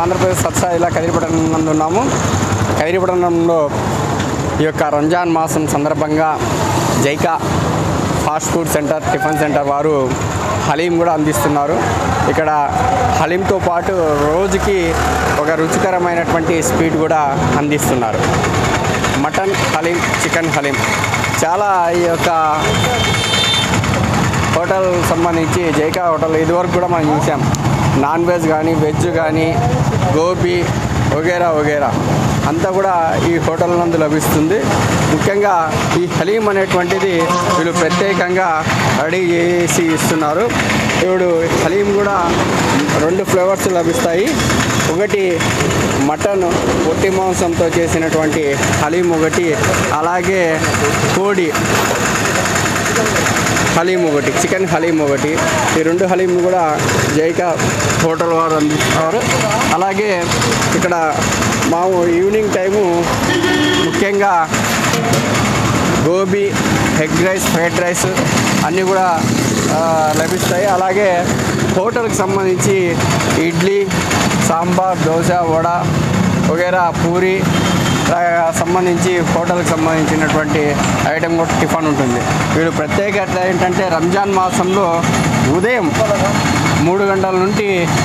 ఆంధ్రప్రదేశ్ సత్సాయిలా కదిరిపట్టణం నందు ఉన్నాము కదిరిపట్టణంలో ఈ యొక్క రంజాన్ మాసం సందర్భంగా Zaika fast food centre tiffin centre వారు హలీం కూడా అందిస్తున్నారు ఇక్కడ హలీంతో పాటు రోజుకి ఒక రుచికరమైనటువంటి స్వీట్ కూడా అందిస్తున్నారు మటన్ హలీం చికెన్ హలీం చాలా ఈ యొక్క హోటల్ సంబంధించి జైకా హోటల్ ఇదివరకు కూడా మనం చూసాం నాన్ వెజ్ కానీ వెజ్ కానీ గోబీ వగేరా వగేరా అంతా కూడా ఈ హోటల్ నందు లభిస్తుంది ముఖ్యంగా ఈ హలీం అనేటువంటిది వీళ్ళు ప్రత్యేకంగా రెడీ చేసి ఇస్తున్నారు ఇప్పుడు హలీం కూడా రెండు ఫ్లేవర్స్ లభిస్తాయి ఒకటి మటన్ పొట్టి మాంసంతో చేసినటువంటి హలీం ఒకటి అలాగే కోడి హలీం ఒకటి చికెన్ హలీం ఒకటి ఈ రెండు హలీం కూడా జైకా హోటల్ వారు అందిస్తారు అలాగే ఇక్కడ మా ఈవినింగ్ టైము ముఖ్యంగా gobi egg rice fried rice అన్నీ కూడా ఆ, లభిస్తాయి అలాగే హోటల్కి సంబంధించి ఇడ్లీ సాంబార్ దోశ వడ వగేరా పూరి ఆ, సంబంధించి హోటల్కి సంబంధించినటువంటి ఐటెం కూడా టిఫిన్ ఉంటుంది వీళ్ళు ప్రత్యేకత ఏంటంటే రంజాన్ మాసంలో ఉదయం మూడు గంటల నుండి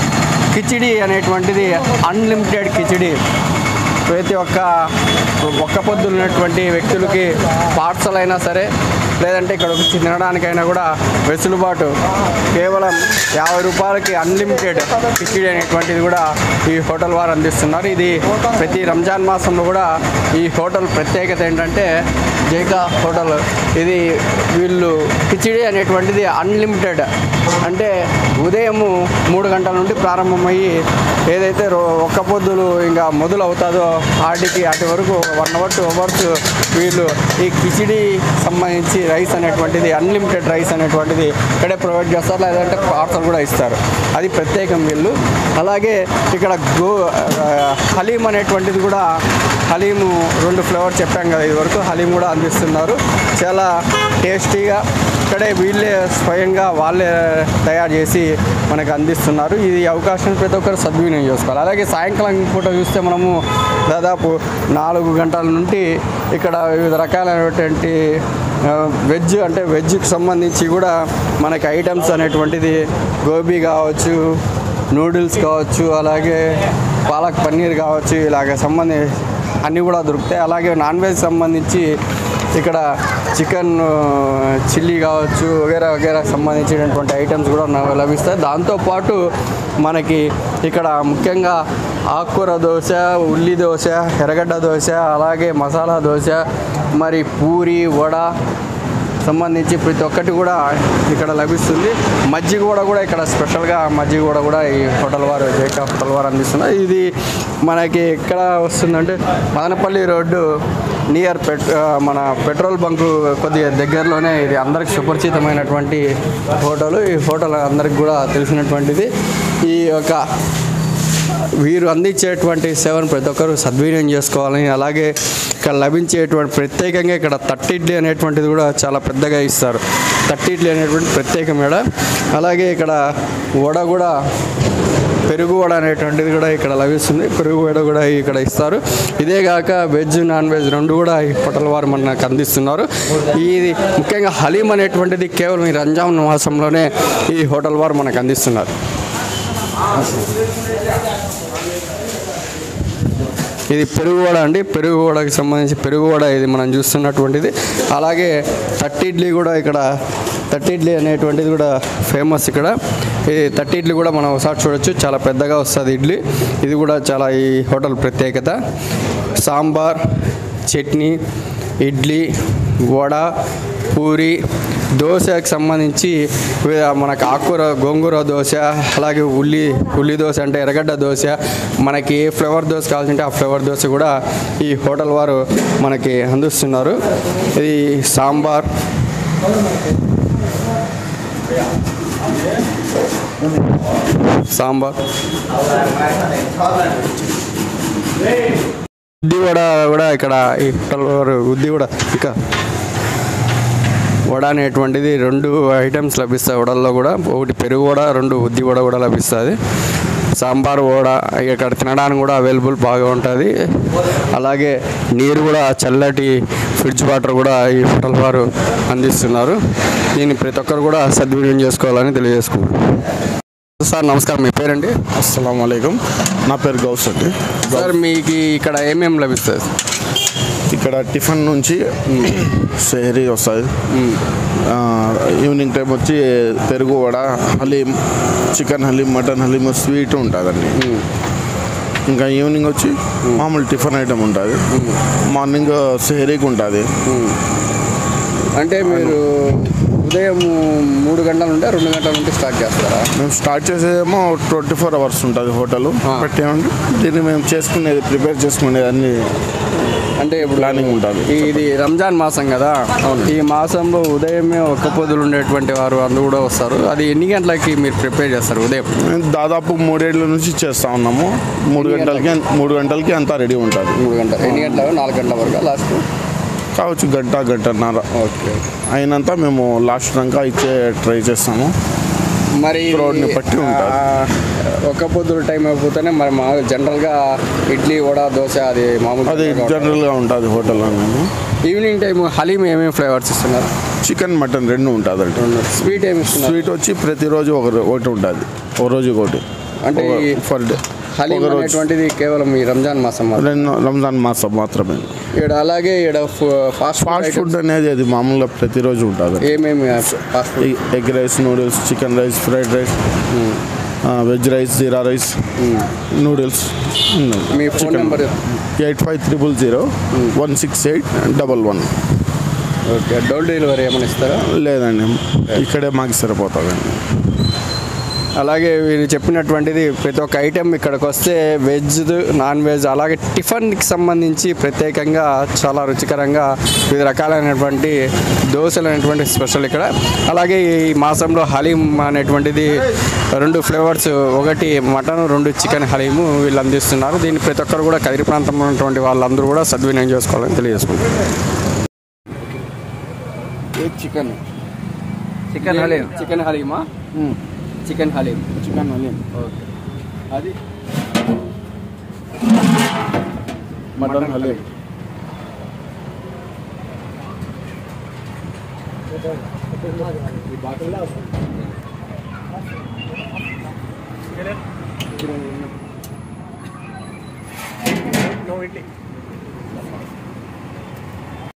కిచిడి అనేటువంటిది అన్లిమిటెడ్ కిచిడి ప్రతి ఒక్క ఒక్క పొద్దు ఉన్నటువంటి వ్యక్తులకి పార్సల్ అయినా సరే లేదంటే ఇక్కడ వచ్చి తినడానికైనా కూడా వెసులుబాటు కేవలం యాభై రూపాయలకి అన్లిమిటెడ్ కిచిడి అనేటువంటిది కూడా ఈ హోటల్ వారు అందిస్తున్నారు ఇది ప్రతి రంజాన్ మాసంలో కూడా ఈ హోటల్ ప్రత్యేకత ఏంటంటే జైకా హోటల్ ఇది వీళ్ళు కిచిడి అనేటువంటిది అన్లిమిటెడ్ అంటే ఉదయము మూడు గంటల నుండి ప్రారంభమయ్యి ఏదైతే రో ఒక్క పొద్దులు ఇంకా మొదలవుతుందో ఆటికి అటు వరకు వన్ అవర్ టూ అవర్స్ వీళ్ళు ఈ కిచిడి సంబంధించి రైస్ అనేటువంటిది అన్లిమిటెడ్ రైస్ అనేటువంటిది ఇక్కడే ప్రొవైడ్ చేస్తారు లేదంటే పార్సల్ కూడా ఇస్తారు అది ప్రత్యేకం వీళ్ళు అలాగే ఇక్కడ గో ఆ, హలీం అనేటువంటిది కూడా హలీము రెండు ఫ్లేవర్ చెప్పాం కదా ఇది వరకు హలీం కూడా అందిస్తున్నారు చాలా టేస్టీగా ఇక్కడే వీళ్ళే స్వయంగా వాళ్ళే తయారు చేసి మనకు అందిస్తున్నారు ఇది అవకాశం ప్రతి ఒక్కరు సద్వినియోగం చేసుకోవాలి అలాగే సాయంకాలం పూట చూస్తే మనము దాదాపు నాలుగు గంటల నుండి ఇక్కడ వివిధ రకాలైనటువంటి ఆ, వెజ్ అంటే వెజ్కి సంబంధించి కూడా మనకి ఐటమ్స్ అనేటువంటిది గోబీ కావచ్చు నూడిల్స్ కావచ్చు అలాగే పాలక్ పన్నీర్ కావచ్చు ఇలాగ సంబంధి అన్నీ కూడా దొరుకుతాయి అలాగే నాన్ వెజ్ సంబంధించి ఇక్కడ చికెన్ చిల్లీ కావచ్చు వగేరా వగేరా సంబంధించినటువంటి ఐటమ్స్ కూడా నాకు లభిస్తాయి దాంతోపాటు మనకి ఇక్కడ ముఖ్యంగా ఆకుకూర దోశ ఉల్లి దోశ ఎర్రగడ్డ దోశ అలాగే మసాలా దోశ మరి పూరి వడ సంబంధించి ప్రతి ఒక్కటి కూడా ఇక్కడ లభిస్తుంది మజ్జిగ కూడా కూడా ఇక్కడ స్పెషల్గా మజ్జిగ కూడా కూడా ఈ హోటల్ వారు జైకా హోటల్ వారు అందిస్తున్నారు ఇది మనకి ఎక్కడ వస్తుందంటే మదనపల్లి రోడ్డు నియర్ పెట్ ఆ, మన పెట్రోల్ బంకు కొద్దిగా దగ్గరలోనే ఇది అందరికి సుపరిచితమైనటువంటి హోటల్ ఈ హోటల్ అందరికి కూడా తెలిసినటువంటిది ఈ యొక్క వీరు అందించేటువంటి సేవను ప్రతి ఒక్కరు సద్వినియోగం చేసుకోవాలని అలాగే ఇక్కడ లభించేటువంటి ప్రత్యేకంగా ఇక్కడ తట్టిడ్లీ అనేటువంటిది కూడా చాలా పెద్దగా ఇస్తారు తట్టిడ్లీ అనేటువంటి ప్రత్యేకం ఇక్కడ అలాగే ఇక్కడ వడ కూడా పెరుగు వడ అనేటువంటిది కూడా ఇక్కడ లభిస్తుంది పెరుగు వడ కూడా ఇక్కడ ఇస్తారు ఇదే కాక వెజ్ నాన్ వెజ్ రెండు కూడా ఈ హోటల్ వారు మనకు అందిస్తున్నారు ఇది ముఖ్యంగా హలీం అనేటువంటిది కేవలం ఈ రంజాన్ మాసంలోనే ఈ హోటల్ వారు మనకు అందిస్తున్నారు ఇది పెరుగు వడ అండి పెరుగు వడకి సంబంధించి పెరుగు వడ ఇది మనం చూస్తున్నటువంటిది అలాగే తట్టి ఇడ్లీ కూడా ఇక్కడ తట్టి ఇడ్లీ అనేటువంటిది కూడా ఫేమస్ ఇక్కడ ఈ తట్టి ఇడ్లీ కూడా మనం ఒకసారి చూడొచ్చు చాలా పెద్దగా వస్తుంది ఇడ్లీ ఇది కూడా చాలా ఈ హోటల్ ప్రత్యేకత సాంబార్ చట్నీ ఇడ్లీ వడ పూరి దోశకు సంబంధించి వి- మనకు ఆకుకూర గోంగూర దోశ అలాగే ఉల్లి ఉల్లి దోశ అంటే ఎర్రగడ్డ దోశ మనకి ఏ ఫ్లేవర్ దోశ కావాల్సింటే ఆ ఫ్లేవర్ దోశ కూడా ఈ హోటల్ వారు మనకి అందిస్తున్నారు ఇది సాంబార్ సాంబార్ ఉద్ది వడ కూడా ఇక్కడ ఈ హోటల్ వారు ఉద్ది వడ ఇంకా వడ అనేటువంటిది రెండు ఐటమ్స్ లభిస్తాయి వడల్లో కూడా ఒకటి పెరుగు వడ రెండు ఉద్ది వడ కూడా లభిస్తుంది సాంబార్ వడ ఇక్కడ తినడానికి కూడా అవైలబుల్ బాగా ఉంటుంది అలాగే నీరు కూడా చల్లటి ఫ్రిడ్జ్ వాటర్ కూడా ఈ హోటల్ వారు అందిస్తున్నారు దీన్ని ప్రతి ఒక్కరు కూడా సద్వినియోగం చేసుకోవాలని తెలియజేసుకుంటున్నాను సార్ నమస్కారం మీ పేరండి అస్సలం అయికం నా పేరు గౌస్ అండి సార్ మీకు ఇక్కడ ఏమేమి లభిస్తుంది ఇక్కడ టిఫిన్ నుంచి సెహరీ వస్తుంది ఆ, ఈవినింగ్ టైం వచ్చి పెరుగు vada haleem chicken haleem mutton haleem sweet ఉంటుందండి ఇంకా ఈవినింగ్ వచ్చి మామూలు టిఫిన్ ఐటమ్ ఉంటుంది మార్నింగ్ సెహరీకి ఉంటుంది అంటే మీరు ఉదయం మూడు గంటల నుండి రెండు గంటల నుండి స్టార్ట్ చేస్తారా మేము స్టార్ట్ చేసేదేమో ట్వంటీ ఫోర్ అవర్స్ ఉంటుంది హోటల్ ఆ. పెట్టేమండి దీన్ని మేము చేసుకునేది ప్రిపేర్ చేసుకునేది అన్ని అంటే ఇప్పుడు ప్లానింగ్ ఉంటుంది ఇది రంజాన్ మాసం కదా ఈ మాసంలో ఉదయమే ఒక్క పొద్దులు ఉండేటువంటి వారు అందరూ కూడా వస్తారు అది ఎన్ని గంటలకి మీరు ప్రిపేర్ చేస్తారు ఉదయం మేము దాదాపు మూడేళ్ల నుంచి చేస్తూ ఉన్నాము మూడు ఎన్ని గంటలకి మూడు గంటలకి అంతా రెడీ ఉంటుంది మూడు గంటలు ఎన్ని గంటల నాలుగు గంటల వరకు లాస్ట్ కావచ్చు గంట గంటన్నర ఓకే అయినంత మేము లాస్ట్ దాకా ఇచ్చే ట్రై చేస్తాము మరి ఇది, రోడ్ని బట్టి ఉంటుంది. ఆ, ఒక్క పొద్దుల టైం అయిపోతేనే మరి మా జనరల్గా ఇడ్లీ వడ దోశ అది మామూలు అది జనరల్గా ఉంటుంది హోటల్లో మేము ఈవినింగ్ టైం హలీం ఏమేమి ఫ్లేవర్స్ ఇస్తున్నారు చికెన్ మటన్ రెండు ఉంటుందండి స్వీట్ ఏమి ఇస్తున్నారు స్వీట్ వచ్చి ప్రతిరోజు ఒక ఒకటి ఉంటుంది ఒక రోజు ఒకటి అంటే ఈ ఫర్ డే హలీం ఒక రోజు అనేటువంటిది కేవలం ఈ రంజాన్ మాసం మాత్రమే. రెండు రంజాన్ మాసం మాత్రమే ఇక్కడ అలాగే ఇక్కడ ఫాస్ట్ ఫాస్ట్ ఫుడ్ ఫుడ్ అనేది అది మామూలుగా ప్రతిరోజు ఉంటుంది ఏమేమి fast food egg rice noodles chicken rice fried rice veg rice jeera rice noodles మీ phone number eight five triple zero one six eight double one okay door delivery ఏమైనా ఇస్తారా లేదండి ఇక్కడే మాకు సరిపోతుందండి అలాగే వీరు చెప్పినటువంటిది ప్రతి ఒక్క ఐటెం ఇక్కడికి వస్తే వెజ్ నాన్ వెజ్ అలాగే టిఫిన్కి సంబంధించి ప్రత్యేకంగా చాలా రుచికరంగా వివిధ రకాలైనటువంటి దోశలు అనేటువంటి స్పెషల్ ఇక్కడ అలాగే ఈ మాసంలో హలీం అనేటువంటిది రెండు ఫ్లేవర్స్ ఒకటి మటన్ రెండు చికెన్ హలీము వీళ్ళు అందిస్తున్నారు దీన్ని ప్రతి ఒక్కరు కూడా కదిరి ప్రాంతంలో ఉన్నటువంటి వాళ్ళందరూ కూడా సద్వినియోగం చేసుకోవాలని తెలియజేసుకుంటారు చికెన్ చికెన్ హలీం చికెన్ హలీమా chicken haleem chicken haleem okay అది మటన్ హలీం నువ్వు ఇంటి